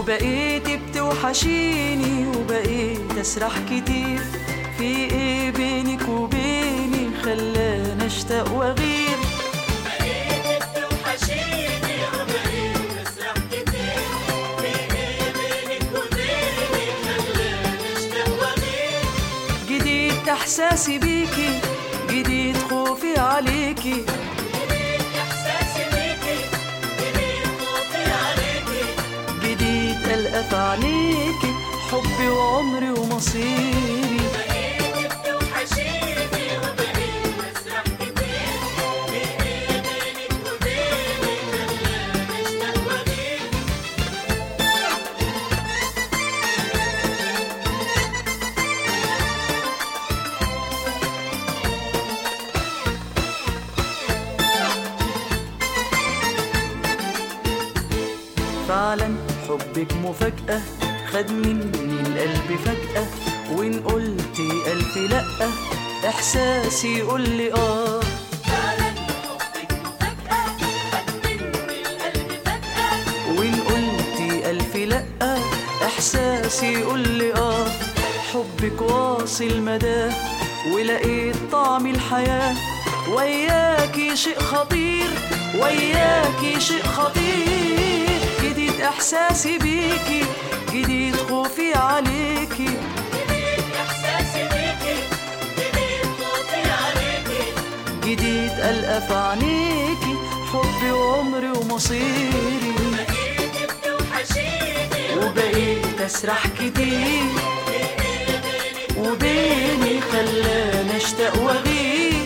وبقيت بتوحشيني وبقيت اسرح كتير في ايه بينك وبيني خلاني اشتاق واغير بقيت بتوحشيني وبقيت أسرح كتير في إيه بينك وبيني خلاني أشتاق وأغير جديد احساسي بيكي جديد خوفي عليكي جديد إحساسي بيكي جديد خوفي عليكي جديد ألقى في عينيكي حبي وعمري ومصيري بقيت بتوحشيني وبقيت أسرح كتير في إيه بينك وبيني خلاني أشتاق وأغير فعلا حبك مفاجأة خد مني القلب فجأة وإن قلتي ألف لأ إحساسي يقول لي آه فعلا حبك مفاجأة خد مني القلب فجأة وإن قلتي ألف لأ إحساسي يقول لي آه حبك واصل مداه ولقيت طعم الحياة وياكي شيء خطير وياكي شيء خطير جديد إحساسي بيكي جديد خوفي عليكي جديد إحساسي بيكي جديد خوفي عليكي جديد ألقى في عينيكي حبي وعمري ومصيري بقيت بتوحشيني وبقيت أسرح كتير وبيني خلاني اشتاق واغير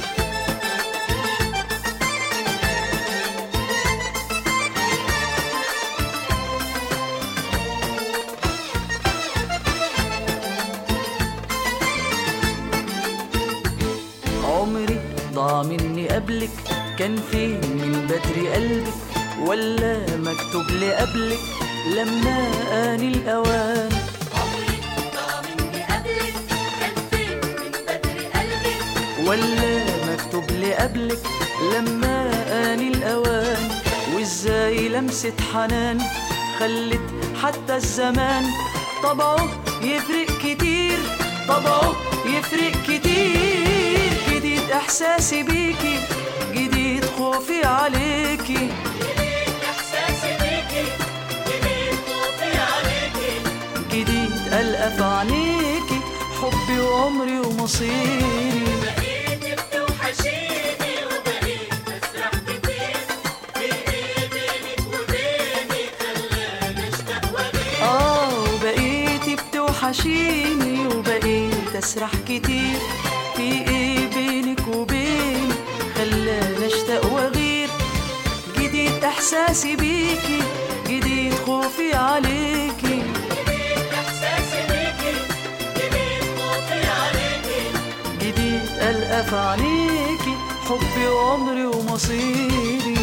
عمري ضاع مني قبلك كان فين من بدري قلبك ولا مكتوب لي قبلك لما آني الأوان عمري ضاع مني قبلك كان فين من بدري قلبك ولا مكتوب لي قبلك لما آني الأوان وإزاي لمسة حنان خلت حتى الزمان طبعه يفرق كتير طبعه يفرق كتير جديد إحساسي بيكي جديد خوفي عليكي جديد إحساسي بيكي جديد خوفي عليكي جديد ألقى في عينيكي حبي وعمري ومصيري بقيت بتوحشيني وبقيت أسرح كتير في إيه بينك وبيني خلاني أشتاق وأغير آه وبقيتي بتوحشيني وبقيت أسرح كتير في إيه بينك وبيني خلاني أشتاق وأغير جديد إحساسي بيكي جديد خوفي عليكي جديد إحساسي بيكي جديد خوفي عليكي جديد ألقى في عينيكي حبي وعمري ومصيري